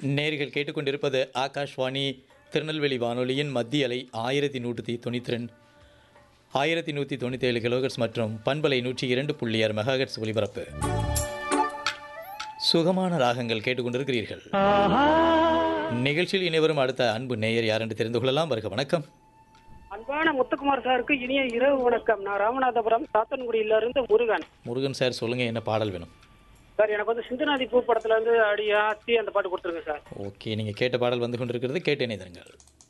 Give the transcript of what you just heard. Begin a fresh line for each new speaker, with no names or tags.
நேர்கள் கேட்டுக்கொண்டிருப்பது ஆகாஷ்வாணி திருநெல்வேலி வானொலியின் மத்திய அலை ஆயிரத்தி நூற்றி தொண்ணூற்றி ரெண்டு ஆயிரத்தி நூற்றி தொண்ணூற்றி ஏழு கிலோகர்ஸ் மற்றும் பண்பலை நூற்றி இரண்டு புள்ளி ஆறு மெகாஹெட்ஸ் ஒலிபரப்பு சுகமான ராகங்கள் கேட்டுக்கொண்டிருக்கிறீர்கள் நிகழ்ச்சியில் இணைவரும் அடுத்த அன்பு நேயர் யார் என்று தெரிந்து கொள்ளலாம் வருக வணக்கம்
அன்பான முத்துக்குமார் சாருக்கு இனிய இரவு வணக்கம் நான் ராமநாதபுரம் சாத்தன்குடியில இருந்து முருகன்
முருகன் சார் சொல்லுங்க என்ன பாடல் வேணும்
சார் எனக்கு வந்து சிந்துநாதி பூ படத்துல இருந்து அடியாத்தி அந்த பாட்டு கொடுத்துருங்க சார்
ஓகே நீங்கள் கேட்ட பாடல் வந்து கொண்டிருக்கிறது கேட்டு இணைந்திருங்கள்